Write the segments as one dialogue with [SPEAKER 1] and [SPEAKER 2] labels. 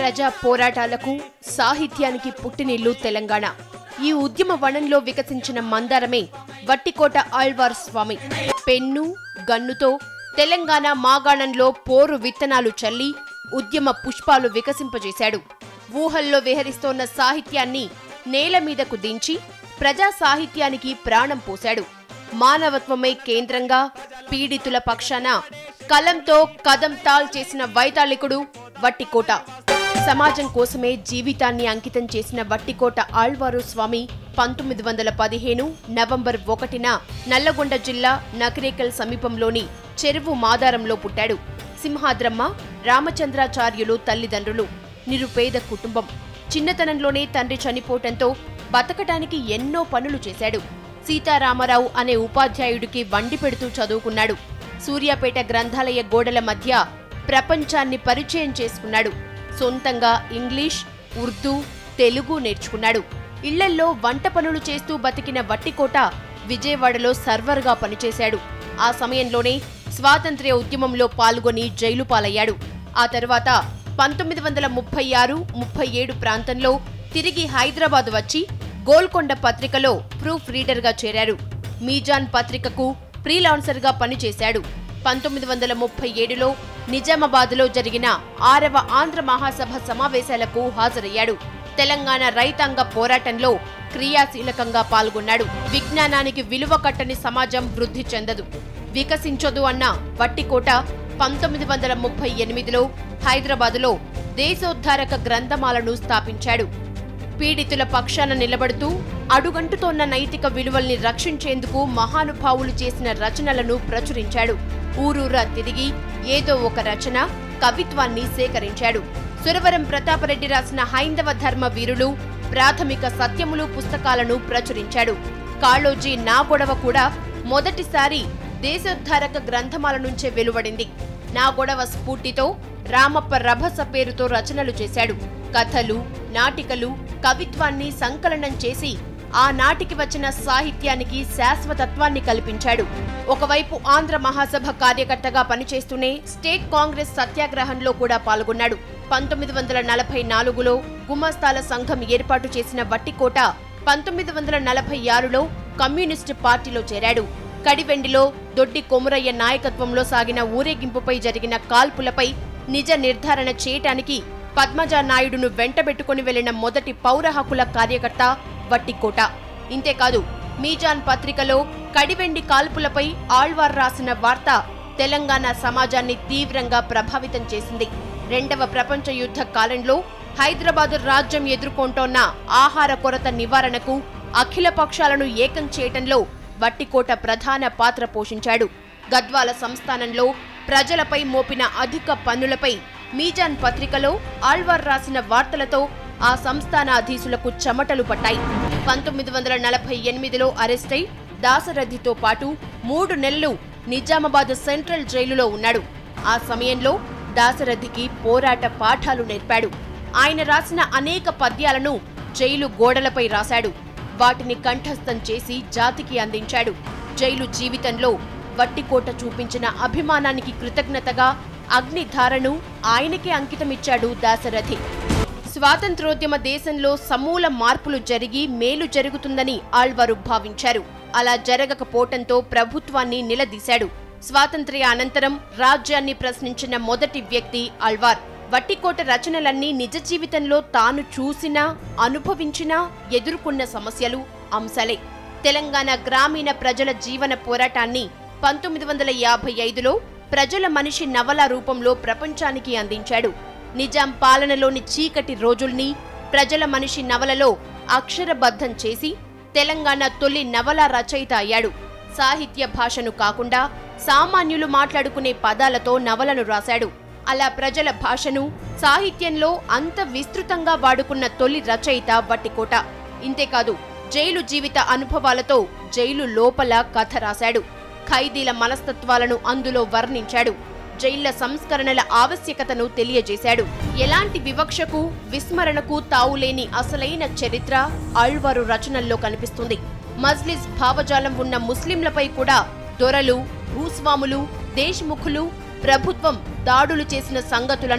[SPEAKER 1] ప్రజా పోరాటాలకు సాహిత్యానికి పుట్టినిల్లు తెలంగాణ ఈ ఉద్యమ వనంలో వికసించిన మందారమే వట్టికోట ఆళ్వార్ స్వామి పెన్ను గన్నుతో తెలంగాణ మాగాణంలో పోరు విత్తనాలు చల్లి ఉద్యమ పుష్పాలు వికసింపజేశాడు ఊహల్లో విహరిస్తోన్న సాహిత్యాన్ని నేల మీదకు దించి ప్రజా సాహిత్యానికి ప్రాణం పోశాడు మానవత్వమే కేంద్రంగా పీడితుల పక్షాన కలంతో కదం తాల్ చేసిన వైతాళికుడు వట్టికోట సమాజం కోసమే జీవితాన్ని అంకితం చేసిన వట్టికోట ఆళ్వారు స్వామి పంతొమ్మిది వందల పదిహేను నవంబర్ ఒకటిన నల్లగొండ జిల్లా నకరేకల్ సమీపంలోని చెరువు మాదారంలో పుట్టాడు సింహాద్రమ్మ రామచంద్రాచార్యులు తల్లిదండ్రులు నిరుపేద కుటుంబం చిన్నతనంలోనే తండ్రి చనిపోవటంతో బతకటానికి ఎన్నో పనులు చేశాడు సీతారామరావు అనే ఉపాధ్యాయుడికి వండి పెడుతూ చదువుకున్నాడు సూర్యాపేట గ్రంథాలయ గోడల మధ్య ప్రపంచాన్ని పరిచయం చేసుకున్నాడు సొంతంగా ఇంగ్లీష్ ఉర్దూ తెలుగు నేర్చుకున్నాడు ఇళ్లల్లో వంట పనులు చేస్తూ బతికిన వట్టికోట విజయవాడలో సర్వర్గా పనిచేశాడు ఆ సమయంలోనే స్వాతంత్ర్య ఉద్యమంలో పాల్గొని జైలు పాలయ్యాడు ఆ తర్వాత పంతొమ్మిది వందల ముప్పై ఆరు ముప్పై ఏడు ప్రాంతంలో తిరిగి హైదరాబాద్ వచ్చి గోల్కొండ పత్రికలో ప్రూఫ్ రీడర్గా చేరారు మీజాన్ పత్రికకు ఫ్రీలాన్సర్గా పనిచేశాడు పంతొమ్మిది వందల ముప్పై ఏడులో నిజామాబాద్లో జరిగిన ఆరవ ఆంధ్ర మహాసభ సమావేశాలకు హాజరయ్యాడు తెలంగాణ రైతాంగ పోరాటంలో క్రియాశీలకంగా పాల్గొన్నాడు విజ్ఞానానికి విలువ కట్టని సమాజం వృద్ధి చెందదు వికసించదు అన్న వట్టికోట పంతొమ్మిది వందల ముప్పై ఎనిమిదిలో హైదరాబాదులో దేశోద్ధారక గ్రంథమాలను స్థాపించాడు పీడితుల పక్షాన నిలబడుతూ అడుగంటుతోన్న నైతిక విలువల్ని రక్షించేందుకు మహానుభావులు చేసిన రచనలను ప్రచురించాడు ఊరూరా తిరిగి ఏదో ఒక రచన కవిత్వాన్ని సేకరించాడు సురవరం ప్రతాపరెడ్డి రాసిన హైందవ ధర్మ వీరులు ప్రాథమిక సత్యములు పుస్తకాలను ప్రచురించాడు కాళోజీ నా గొడవ కూడా మొదటిసారి దేశోద్ధారక గ్రంథమాల నుంచే వెలువడింది నా గొడవ స్ఫూర్తితో రామప్ప రభస పేరుతో రచనలు చేశాడు కథలు నాటికలు కవిత్వాన్ని సంకలనం చేసి ఆ నాటికి వచ్చిన సాహిత్యానికి శాశ్వతత్వాన్ని కల్పించాడు ఒకవైపు ఆంధ్ర మహాసభ కార్యకర్తగా పనిచేస్తూనే స్టేట్ కాంగ్రెస్ సత్యాగ్రహంలో కూడా పాల్గొన్నాడు పంతొమ్మిది వందల నలభై నాలుగులో గుమస్తాల సంఘం ఏర్పాటు చేసిన వట్టికోట పంతొమ్మిది వందల నలభై ఆరులో కమ్యూనిస్టు పార్టీలో చేరాడు కడివెండిలో దొడ్డి కొమురయ్య నాయకత్వంలో సాగిన ఊరేగింపుపై జరిగిన కాల్పులపై నిజ నిర్ధారణ చేయటానికి పద్మజా నాయుడును వెంటబెట్టుకుని వెళ్లిన మొదటి పౌర హక్కుల కార్యకర్త వట్టికోట ఇంతేకాదు మీజాన్ పత్రికలో కడివెండి కాల్పులపై ఆళ్వార్ రాసిన వార్త తెలంగాణ సమాజాన్ని తీవ్రంగా ప్రభావితం చేసింది రెండవ ప్రపంచ యుద్ధ కాలంలో హైదరాబాదు రాజ్యం ఎదుర్కొంటోన్న ఆహార కొరత నివారణకు అఖిల పక్షాలను ఏకం చేయటంలో వట్టికోట ప్రధాన పాత్ర పోషించాడు గద్వాల సంస్థానంలో ప్రజలపై మోపిన అధిక పన్నులపై మీజాన్ పత్రికలో ఆళ్వార్ రాసిన వార్తలతో ఆ సంస్థానాధీశులకు చెమటలు పట్టాయి పంతొమ్మిది వందల నలభై ఎనిమిదిలో అరెస్టై దాసరథితో పాటు మూడు నెలలు నిజామాబాద్ సెంట్రల్ జైలులో ఉన్నాడు ఆ సమయంలో దాసరథికి పోరాట పాఠాలు నేర్పాడు ఆయన రాసిన అనేక పద్యాలను జైలు గోడలపై రాశాడు వాటిని కంఠస్థం చేసి జాతికి అందించాడు జైలు జీవితంలో వట్టికోట చూపించిన అభిమానానికి కృతజ్ఞతగా అగ్నిధారను ఆయనకే అంకితమిచ్చాడు దాశరథి స్వాతంత్రోద్యమ దేశంలో సమూల మార్పులు జరిగి మేలు జరుగుతుందని ఆళ్వారు భావించారు అలా జరగకపోవటంతో ప్రభుత్వాన్ని నిలదీశాడు స్వాతంత్ర్య అనంతరం రాజ్యాన్ని ప్రశ్నించిన మొదటి వ్యక్తి ఆళ్వార్ వట్టికోట రచనలన్నీ నిజ జీవితంలో తాను చూసినా అనుభవించినా ఎదుర్కొన్న సమస్యలు అంశాలే తెలంగాణ గ్రామీణ ప్రజల జీవన పోరాటాన్ని పంతొమ్మిది వందల యాభై ఐదులో ప్రజల మనిషి నవల రూపంలో ప్రపంచానికి అందించాడు నిజాం పాలనలోని చీకటి రోజుల్ని ప్రజల మనిషి నవలలో అక్షరబద్ధం చేసి తెలంగాణ తొలి నవల రచయిత అయ్యాడు సాహిత్య భాషను కాకుండా సామాన్యులు మాట్లాడుకునే పదాలతో నవలను రాశాడు అలా ప్రజల భాషను సాహిత్యంలో అంత విస్తృతంగా వాడుకున్న తొలి రచయిత వట్టికోట ఇంతేకాదు జైలు జీవిత అనుభవాలతో జైలు లోపల కథ రాశాడు ఖైదీల మనస్తత్వాలను అందులో వర్ణించాడు జైళ్ల సంస్కరణల ఆవశ్యకతను తెలియజేశాడు ఎలాంటి వివక్షకు విస్మరణకు తావులేని అసలైన చరిత్ర ఆళ్వారు రచనల్లో కనిపిస్తుంది మజ్లిస్ భావజాలం ఉన్న ముస్లింలపై కూడా దొరలు భూస్వాములు దేశ్ముఖులు ప్రభుత్వం దాడులు చేసిన సంగతులను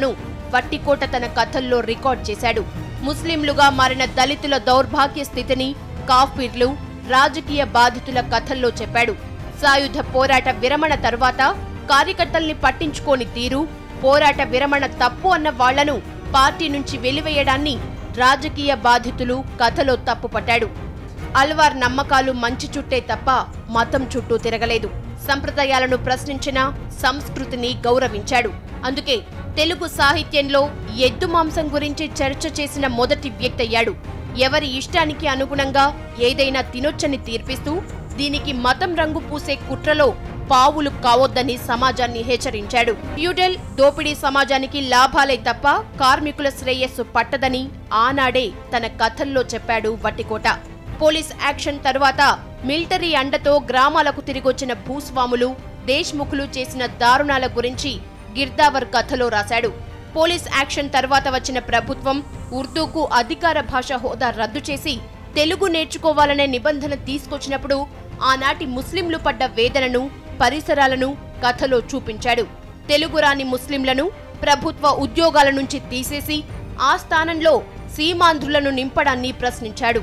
[SPEAKER 1] వట్టికోట తన కథల్లో రికార్డ్ చేశాడు ముస్లింలుగా మారిన దళితుల దౌర్భాగ్య స్థితిని కాఫీర్లు రాజకీయ బాధితుల కథల్లో చెప్పాడు సాయుధ పోరాట విరమణ తరువాత కార్యకర్తల్ని పట్టించుకోని తీరు పోరాట విరమణ తప్పు అన్న వాళ్లను పార్టీ నుంచి వెలివేయడాన్ని రాజకీయ బాధితులు కథలో తప్పుపట్టాడు అల్వార్ నమ్మకాలు మంచి చుట్టే తప్ప మతం చుట్టూ తిరగలేదు సంప్రదాయాలను ప్రశ్నించిన సంస్కృతిని గౌరవించాడు అందుకే తెలుగు సాహిత్యంలో ఎద్దు మాంసం గురించి చర్చ చేసిన మొదటి వ్యక్తి అయ్యాడు ఎవరి ఇష్టానికి అనుగుణంగా ఏదైనా తినొచ్చని తీర్పిస్తూ దీనికి మతం రంగు పూసే కుట్రలో పావులు కావొద్దని సమాజాన్ని హెచ్చరించాడు ఫ్యూడల్ దోపిడీ సమాజానికి లాభాలే తప్ప కార్మికుల శ్రేయస్సు పట్టదని ఆనాడే తన కథల్లో చెప్పాడు వట్టికోట పోలీస్ యాక్షన్ తరువాత మిలిటరీ అండతో గ్రామాలకు తిరిగొచ్చిన భూస్వాములు దేశ్ముఖులు చేసిన దారుణాల గురించి గిర్దావర్ కథలో రాశాడు పోలీస్ యాక్షన్ తర్వాత వచ్చిన ప్రభుత్వం ఉర్దూకు అధికార భాష హోదా రద్దు చేసి తెలుగు నేర్చుకోవాలనే నిబంధన తీసుకొచ్చినప్పుడు ఆనాటి ముస్లింలు పడ్డ వేదనను పరిసరాలను కథలో చూపించాడు తెలుగు రాని ముస్లింలను ప్రభుత్వ ఉద్యోగాల నుంచి తీసేసి ఆ స్థానంలో సీమాంధ్రులను నింపడాన్ని ప్రశ్నించాడు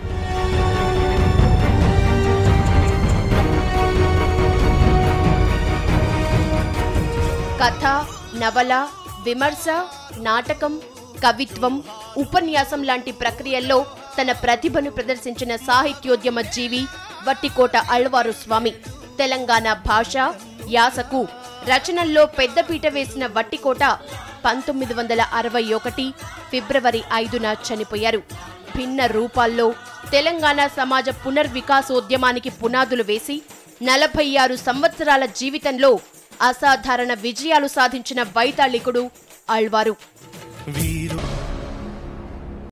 [SPEAKER 1] కథ నవల విమర్శ నాటకం కవిత్వం ఉపన్యాసం లాంటి ప్రక్రియల్లో తన ప్రతిభను ప్రదర్శించిన సాహిత్యోద్యమ జీవి వట్టికోట అళ్వారు స్వామి తెలంగాణ భాష యాసకు రచనల్లో పెద్దపీట వేసిన వట్టికోట పంతొమ్మిది వందల అరవై ఒకటి ఫిబ్రవరి ఐదున చనిపోయారు భిన్న రూపాల్లో తెలంగాణ సమాజ పునర్వికాసోద్యమానికి పునాదులు వేసి నలభై ఆరు సంవత్సరాల జీవితంలో అసాధారణ విజయాలు సాధించిన వైతాళికుడు అళ్వారు
[SPEAKER 2] వీర